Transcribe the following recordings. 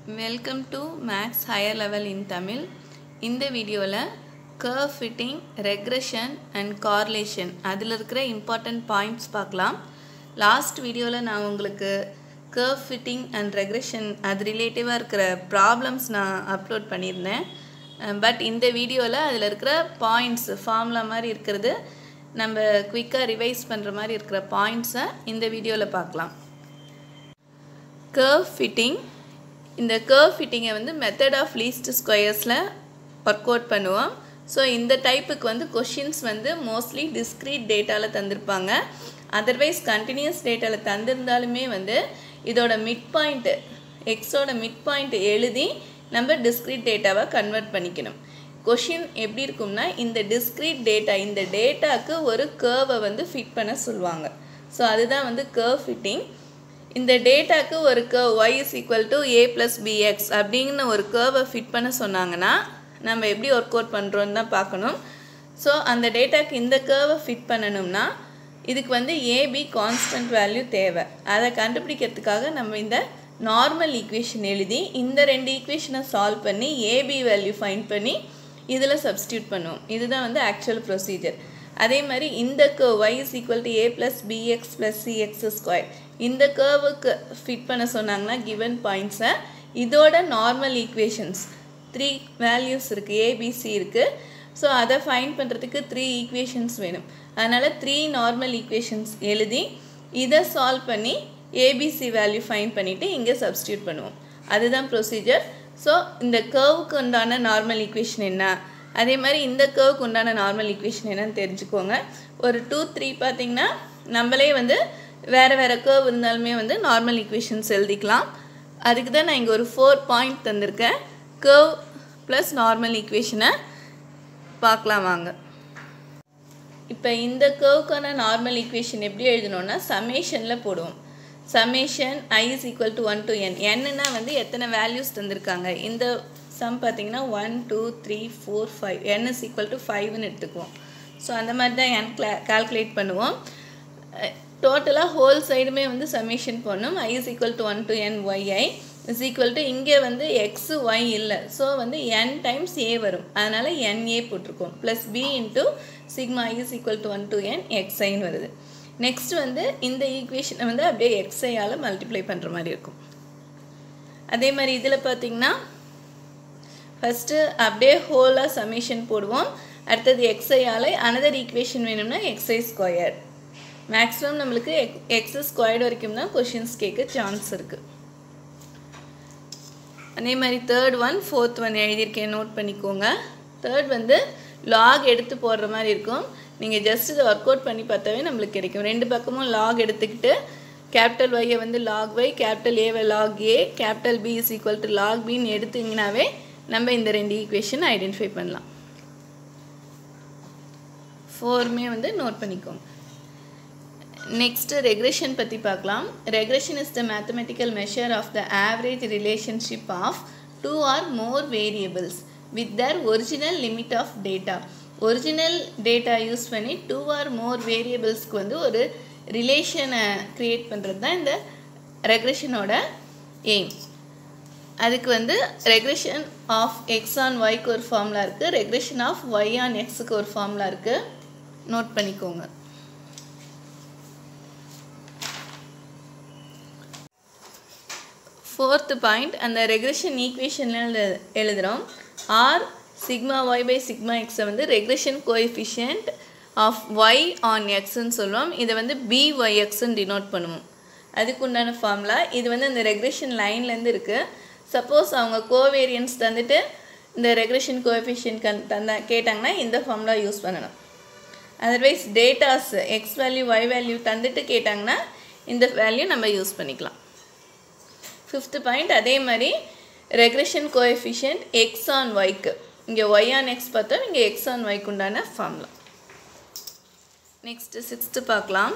Welcome to max higher level in Tamil இந்த வீடியோவில் curve fitting regression and correlation அதில் இருக்கிற இம்பார்ட்டண்ட் பாயிண்ட்ஸ் பார்க்கலாம் லாஸ்ட் வீடியோவில் நான் உங்களுக்கு கர்வ் ஃபிட்டிங் அண்ட் ரெக்ரெஷன் அது ரிலேட்டிவாக இருக்கிற ப்ராப்ளம்ஸ் நான் அப்லோட் பண்ணியிருந்தேன் பட் இந்த வீடியோவில் அதில் இருக்கிற பாயிண்ட்ஸ் ஃபார்முலா மாதிரி இருக்கிறது நம்ம குயிக்காக ரிவைஸ் பண்ணுற மாதிரி இருக்கிற பாயிண்ட்ஸை இந்த வீடியோவில் பார்க்கலாம் கர்வ் ஃபிட்டிங் இந்த கர்வ் ஃபிட்டிங்கை வந்து மெத்தட் ஆஃப் லீஸ்ட் ஸ்கொயர்ஸில் ஒர்க் அவுட் பண்ணுவோம் ஸோ இந்த டைப்புக்கு வந்து கொஷின்ஸ் வந்து மோஸ்ட்லி டிஸ்க்ரீட் டேட்டாவில் தந்திருப்பாங்க அதர்வைஸ் கண்டினியூஸ் டேட்டாவில் தந்திருந்தாலுமே வந்து இதோட மிட் பாயிண்ட்டு எக்ஸோட மிட் பாயிண்ட் எழுதி நம்ம டிஸ்க்ரீட் டேட்டாவை கன்வெர்ட் பண்ணிக்கணும் கொஷின் எப்படி இருக்கும்னா இந்த டிஸ்க்ரீட் டேட்டா இந்த டேட்டாக்கு ஒரு கேர்வை வந்து ஃபிட் பண்ண சொல்லுவாங்க ஸோ அதுதான் வந்து கேர்வ் ஃபிட்டிங் இந்த டேட்டாக்கு ஒரு curve y is equal to a plus b x அப்படிங்கிற ஒரு கேர்வை ஃபிட் பண்ண சொன்னாங்கன்னா நம்ம எப்படி ஒர்க் அவுட் பண்ணுறோன்னு தான் பார்க்கணும் ஸோ அந்த டேட்டாக்கு இந்த கேர்வை ஃபிட் பண்ணணும்னா இதுக்கு வந்து ஏபி கான்ஸ்டன்ட் வேல்யூ தேவை அதை கண்டுபிடிக்கிறதுக்காக நம்ம இந்த நார்மல் ஈக்குவேஷன் எழுதி இந்த ரெண்டு ஈக்குவேஷனை சால்வ் பண்ணி ஏபி வேல்யூ ஃபைண்ட் பண்ணி இதில் சப்ஸ்டியூட் பண்ணுவோம் இதுதான் வந்து ஆக்சுவல் ப்ரொசீஜர் அதே மாதிரி இந்த curve y is equal to a plus b x plus c x square இந்த கர்வுக்கு ஃபிட் பண்ண சொன்னாங்கன்னா கிவன் பாயிண்ட்ஸை இதோட நார்மல் ஈக்குவேஷன்ஸ் த்ரீ வேல்யூஸ் இருக்குது ஏபிசி இருக்குது ஸோ அதை ஃபைண்ட் பண்ணுறதுக்கு த்ரீ ஈக்குவேஷன்ஸ் வேணும் அதனால் த்ரீ நார்மல் ஈக்குவேஷன்ஸ் எழுதி இதை சால்வ் பண்ணி ஏபிசி வேல்யூ ஃபைண்ட் பண்ணிவிட்டு இங்கே சப்ஸ்டியூட் பண்ணுவோம் அதுதான் ப்ரொசீஜர் ஸோ இந்த கர்வுக்கு உண்டான நார்மல் ஈக்குவேஷன் என்ன அதே மாதிரி இந்த கர்வுக்கு உண்டான நார்மல் ஈக்குவேஷன் என்னன்னு தெரிஞ்சுக்கோங்க ஒரு டூ த்ரீ பார்த்திங்கன்னா நம்மளே வந்து வேறு வேறு கர்வ் இருந்தாலுமே வந்து நார்மல் ஈக்குவேஷன்ஸ் எழுதிக்கலாம் அதுக்கு தான் நான் இங்கே ஒரு ஃபோர் பாயிண்ட் தந்திருக்கேன் கர்வ் ப்ளஸ் நார்மல் ஈக்குவேஷனை பார்க்கலாம் வாங்க இப்போ இந்த கர்வுக்கான நார்மல் ஈக்குவேஷன் எப்படி எழுதணும்னா சமேஷனில் போடுவோம் summation i is equal to one to n என்னன்னா வந்து எத்தனை வேல்யூஸ் தந்திருக்காங்க இந்த சம் பார்த்தீங்கன்னா one two three four five n is equal to ஃபைவ்னு எடுத்துக்குவோம் ஸோ அந்த மாதிரி தான் என் கிளா கால்குலேட் பண்ணுவோம் டோட்டலாக ஹோல் சைடுமே வந்து சமேஷன் போடணும் i is equal to one to n y i is equal to இங்கே வந்து எக்ஸு ஒய் இல்லை ஸோ வந்து என் டைம்ஸ் ஏ வரும் அதனால் என்ஏ போட்டிருக்கோம் plus b into sigma i is equal to one to n எக்ஸ்ஐன்னு வருது நெக்ஸ்ட் வந்து இந்த ஈக்குவேஷனை வந்து அப்படியே எக்ஸ்ஐயால் மல்டிப்ளை பண்ணுற மாதிரி இருக்கும் அதே மாதிரி இதில் பார்த்திங்கன்னா ஃபஸ்ட்டு அப்படியே ஹோலாக சமேஷன் போடுவோம் அடுத்தது எக்ஸ்ஐயால் அனதர் ஈக்குவேஷன் வேணும்னா எக்ஸ்ஐ ஸ்கொயர் மேக்ஸிமம் நம்மளுக்கு எக் எக்ஸ் ஸ்கொயர்டு வரைக்கும் தான் கொஷின்ஸ் கேட்க சான்ஸ் இருக்குது அதே மாதிரி தேர்ட் ஒன் ஃபோர்த் ஒன் எழுதியிருக்கேன் நோட் பண்ணிக்கோங்க தேர்ட் வந்து லாக் எடுத்து போடுற மாதிரி இருக்கும் நீங்கள் ஜஸ்ட் இதை ஒர்க் அவுட் பண்ணி பார்த்தாவே நம்மளுக்கு கிடைக்கும் ரெண்டு பக்கமும் லாக் எடுத்துக்கிட்டு கேபிட்டல் ஒய்யை வந்து லாக் ஒய் கேபிட்டல் ஏவை log a capital b is equal to log பின்னு எடுத்தீங்கன்னாவே நம்ம இந்த ரெண்டு ஈக்குவேஷன் ஐடென்டிஃபை பண்ணலாம் ஃபோருமே வந்து நோட் பண்ணிக்கோங்க நெக்ஸ்ட்டு ரெக்ரெஷன் பற்றி பார்க்கலாம் regression is the mathematical measure of the average relationship of two or more variables with their original limit of data original data use பண்ணி டூ ஆர் மோர் வேரியபிள்ஸ்க்கு வந்து ஒரு ரிலேஷனை க்ரியேட் பண்ணுறது தான் இந்த ரெக்ரெஷனோட எய்ம் அதுக்கு வந்து ரெக்ரெஷன் ஆஃப் எக்ஸ் ஆன் ஒய்க்கு ஒரு ஃபார்முலா இருக்குது ரெக்ரெஷன் ஆஃப் ஒய் ஆன் எக்ஸுக்கு ஒரு ஃபார்முலா இருக்குது நோட் பண்ணிக்கோங்க ஃபோர்த்து பாயிண்ட் அந்த ரெக்ரெஷன் ஈக்குவேஷனில் எழுதுகிறோம் r sigma y by sigma எக்ஸை வந்து regression coefficient of y on எக்ஸ்ன்னு சொல்லுவோம் இதை வந்து பி ஒய் எக்ஸ்ன்னு டினோட் பண்ணுவோம் அதுக்கு உண்டான ஃபார்முலா இது வந்து அந்த ரெக்ரெஷன் லைன்லேருந்து இருக்குது சப்போஸ் அவங்க கோவேரியன்ஸ் தந்துட்டு இந்த ரெக்ரெஷன் கோஎஃபிஷியன்ட் கன் தந்த கேட்டாங்கன்னா இந்த ஃபார்முலா யூஸ் பண்ணணும் otherwise datas x value y value தந்துட்டு கேட்டாங்கன்னா இந்த வேல்யூ நம்ம யூஸ் பண்ணிக்கலாம் ஃபிஃப்த்து பாயிண்ட் அதே மாதிரி ரெக்ரெஷன் கோஎஃபிஷியன்ட் எக்ஸ் ஆன் ஒய்க்கு இங்கே ஒய் ஆன் எக்ஸ் பார்த்தோம் இங்கே எக்ஸ் ஆன் ஒய்க்கு உண்டான ஃபார்முலா நெக்ஸ்ட்டு சிக்ஸ்த்து பார்க்கலாம்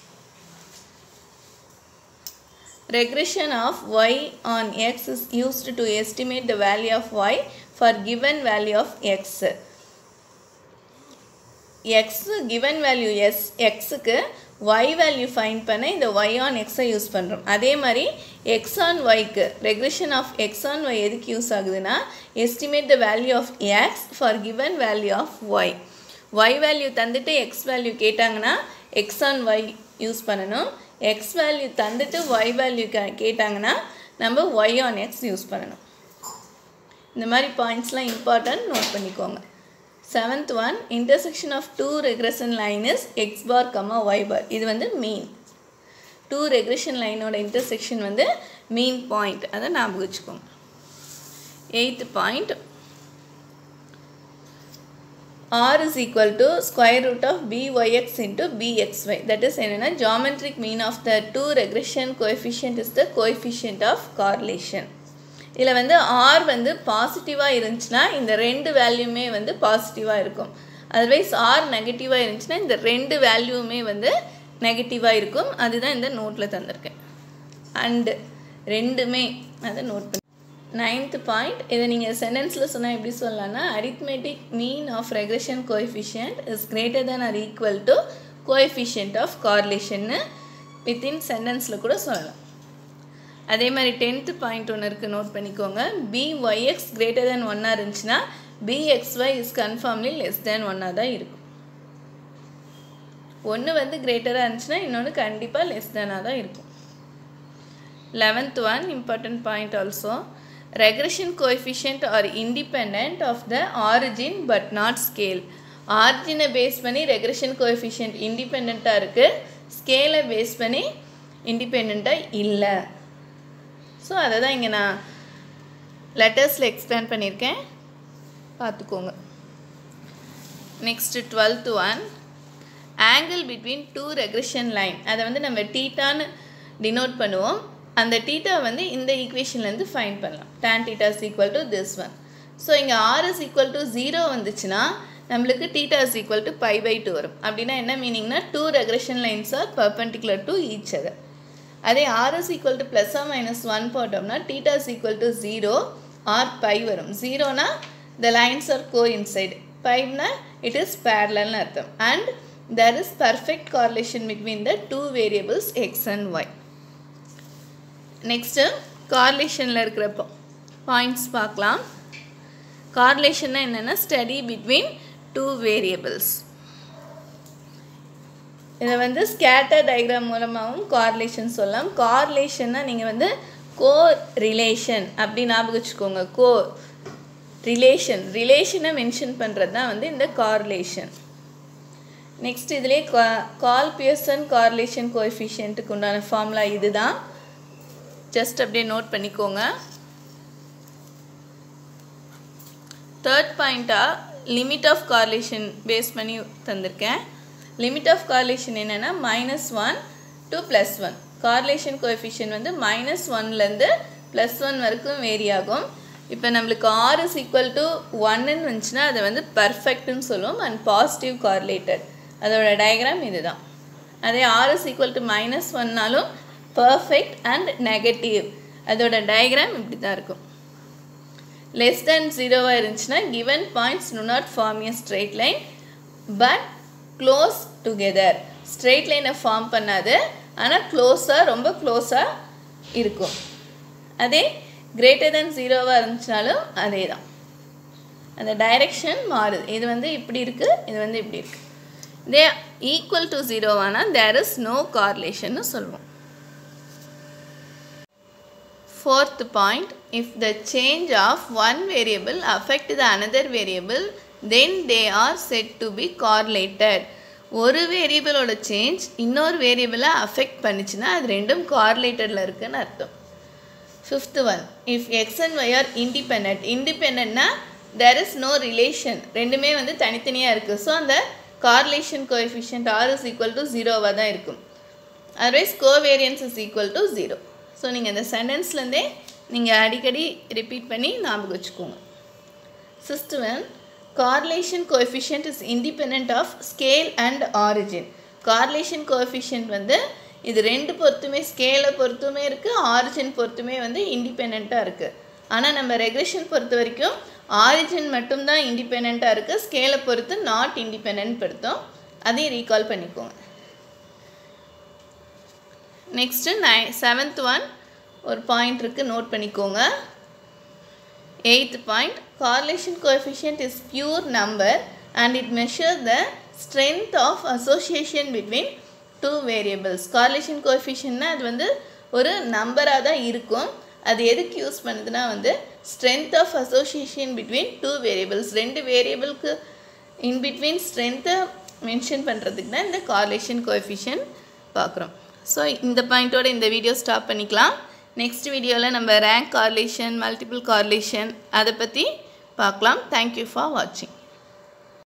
regression of y on x is used to estimate the value of y for given value of x x given value s xக்கு y value find பண்ண இந்த y on எக்ஸை use பண்ணுறோம் அதே மாதிரி x on ஒய்க்கு regression of x on y எதுக்கு use ஆகுதுன்னா estimate the value of x for given value of y y value தந்துட்டு எக்ஸ் வேல்யூ கேட்டாங்கன்னா எக்ஸ் ஆன் ஒய் யூஸ் பண்ணணும் எக்ஸ் வேல்யூ தந்துட்டு ஒய் வேல்யூ கேட்டாங்கன்னா நம்ம ஒய் ஆன் எக்ஸ் யூஸ் பண்ணணும் இந்த மாதிரி பாயிண்ட்ஸ்லாம் இம்பார்ட்டன்ட் நோட் பண்ணிக்கோங்க seventh one intersection of two regression line is x bar comma y bar இது வந்து மீன் டூ ரெக்ரெஷன் லைனோட இன்டர்செக்ஷன் வந்து மீன் பாயிண்ட் அதை ஞாபகம் வச்சுக்கோங்க eighth point r is equal to square root of byx into bxy that is என்னன்னா geometric mean of the two regression coefficient is the coefficient of correlation இதில் வந்து R வந்து பாசிட்டிவாக இருந்துச்சுன்னா இந்த ரெண்டு வேல்யூமே வந்து பாசிட்டிவாக இருக்கும் அதர்வைஸ் ஆர் நெகட்டிவாக இருந்துச்சுன்னா இந்த ரெண்டு வேல்யூமே வந்து நெகட்டிவாக இருக்கும் அதுதான் இந்த நோட்டில் தந்திருக்கேன் அண்டு ரெண்டுமே அதை நோட் பண்ணி நைன்த் பாயிண்ட் இதை நீங்கள் சென்டென்ஸில் சொன்னால் எப்படி சொல்லலாம்னா arithmetic mean of regression coefficient is greater than or equal to coefficient of கார்லேஷன்னு வித்தின் சென்டென்ஸில் கூட சொல்லலாம் அதே மாதிரி டென்த்து பாயிண்ட் ஒன்று இருக்குது நோட் பண்ணிக்கோங்க பிஒய்எக்ஸ் கிரேட்டர் தேன் ஒன்னாக இருந்துச்சுன்னா b x y is confirmly less than ஒன்னாக தான் இருக்கும் ஒன்று வந்து கிரேட்டராக இருந்துச்சுன்னா இன்னொன்று கண்டிப்பாக லெஸ் தேனாக தான் இருக்கும் eleventh one important point also regression coefficient are independent of the origin but not scale ஆரிஜினை பேஸ் பண்ணி ரெக்ரெஷன் கோஎஃபிஷியன்ட் இண்டிபெண்ட்டாக இருக்குது ஸ்கேலை பேஸ் பண்ணி இண்டிபெண்ட்டாக இல்லை ஸோ அதை தான் இங்கே நான் லெட்டர்ஸில் எக்ஸ்பிளைன் பண்ணியிருக்கேன் பார்த்துக்கோங்க next twelfth one angle between two regression line அதை வந்து நம்ம டீட்டான்னு டினோட் பண்ணுவோம் அந்த டீட்டா வந்து இந்த ஈக்குவேஷன்லேருந்து ஃபைன் பண்ணலாம் tan theta is equal to this one so இங்கே r is equal to zero வந்துச்சுன்னா நம்மளுக்கு theta is equal to pi by two வரும் அப்படின்னா என்ன மீனிங்னா two regression lines are perpendicular to each other அதே r is equal to plus or minus one போட்டோம்னா theta is equal to zero or pi வரும் ஜீரோனா the lines are coincide பைவ்னா it is பேரலல்னு அர்த்தம் and there is perfect correlation between the two variables x and y next கார்லேஷனில் இருக்கிற points பார்க்கலாம் கார்லேஷன்னா என்னென்னா study between two variables இதை வந்து ஸ்கேட்டர் டயக்ராம் மூலமாகவும் கார்லேஷன் சொல்லலாம் கார்லேஷன்னா நீங்கள் வந்து கோ ரிலேஷன் அப்படி ஞாபகம் வச்சுக்கோங்க கோ ரிலேஷன் ரிலேஷனை மென்ஷன் பண்ணுறது தான் வந்து இந்த கார்லேஷன் நெக்ஸ்ட் இதிலே கால் பியர்சன் கார்லேஷன் கோஎஃபிஷியன்ட்டுக்கு உண்டான ஃபார்முலா இதுதான் ஜஸ்ட் அப்படியே நோட் பண்ணிக்கோங்க தேர்ட் பாயிண்ட்டாக லிமிட் ஆஃப் கார்லேஷன் பேஸ் பண்ணி தந்திருக்கேன் லிமிட் ஆஃப் கார்லேஷன் என்னென்னா minus one to plus one correlation coefficient வந்து மைனஸ் ஒன்லேருந்து ப்ளஸ் ஒன் வரைக்கும் வேரி ஆகும் இப்போ நம்மளுக்கு ஆர் இஸ் ஈக்குவல் டு ஒன்னு வந்துச்சுன்னா அதை வந்து பர்ஃபெக்ட்னு சொல்லுவோம் அண்ட் பாசிட்டிவ் கார்லேட்டட் அதோட டயக்ராம் இதுதான் அதே r is equal to minus ஒன்னாலும் பர்ஃபெக்ட் அண்ட் நெகட்டிவ் அதோட டயக்ராம் இப்படி தான் இருக்கும் லெஸ் தேன் ஜீரோவாக இருந்துச்சுன்னா given points do not form a straight line but close together straight லைனை ஃபார்ம் பண்ணாது ஆனால் க்ளோஸாக ரொம்ப க்ளோஸாக இருக்கும் அதே கிரேட்டர் தென் ஜீரோவாக இருந்துச்சுனாலும் அதே தான் அந்த டைரெக்ஷன் மாறுது இது வந்து இப்படி இருக்குது இது வந்து இப்படி இருக்குது இதே ஈக்குவல் டு ஜீரோவானால் தேர் இஸ் நோ கார்லேஷன்னு சொல்லுவோம் Fourth point, if the change of one variable affect the another variable, then they are said to be correlated. ஒரு வேரியபிளோட சேஞ்ச் இன்னொரு வேரியபிளை அஃபெக்ட் பண்ணிச்சுன்னா அது ரெண்டும் கார்லேட்டடில் இருக்குன்னு அர்த்தம் fifth one if x and y are independent இண்டிபெண்ட்னா தெர் இஸ் நோ ரிலேஷன் ரெண்டுமே வந்து தனித்தனியாக இருக்குது ஸோ அந்த correlation coefficient r is equal to ஜீரோவாக தான் இருக்கும் otherwise covariance is equal to zero so நீங்கள் இந்த சென்டென்ஸ்லேருந்தே நீங்கள் அடிக்கடி ரிப்பீட் பண்ணி ஞாபகம் வச்சுக்கோங்க sixth one correlation coefficient is independent of scale and origin correlation coefficient வந்து இது ரெண்டு பொறுத்துமே ஸ்கேலை பொறுத்துமே இருக்குது ஆரிஜின் பொறுத்துமே வந்து இண்டிபெண்ட்டாக இருக்குது ஆனால் நம்ம ரெக்ரெஷன் பொறுத்த வரைக்கும் ஆரிஜின் மட்டும்தான் இண்டிபெண்ட்டாக இருக்குது ஸ்கேலை பொறுத்து நாட் இண்டிபெண்ட் பொறுத்தோம் அதையும் ரீகால் பண்ணிக்கோங்க நெக்ஸ்ட்டு நை செவன்த் ஒன் ஒரு பாயிண்ட் இருக்குது நோட் பண்ணிக்கோங்க eighth point correlation coefficient is pure number and it measures the strength of association between two variables correlation coefficientனா அது வந்து ஒரு நம்பராக தான் இருக்கும் அது எதுக்கு யூஸ் பண்ணுதுன்னா வந்து strength of association between two variables ரெண்டு வேரியபிளுக்கு இன் பிட்வீன் ஸ்ட்ரென்த்தை மென்ஷன் பண்ணுறதுக்கு தான் இந்த correlation coefficient பார்க்குறோம் ஸோ இந்த பாயிண்ட்டோட இந்த வீடியோ ஸ்டாப் பண்ணிக்கலாம் நெக்ஸ்ட் வீடியோவில் நம்ம ரேங்க் கார்லேஷன் மல்டிபிள் கார்லேஷன் அதை பற்றி பார்க்கலாம் தேங்க்யூ ஃபார் வாட்சிங்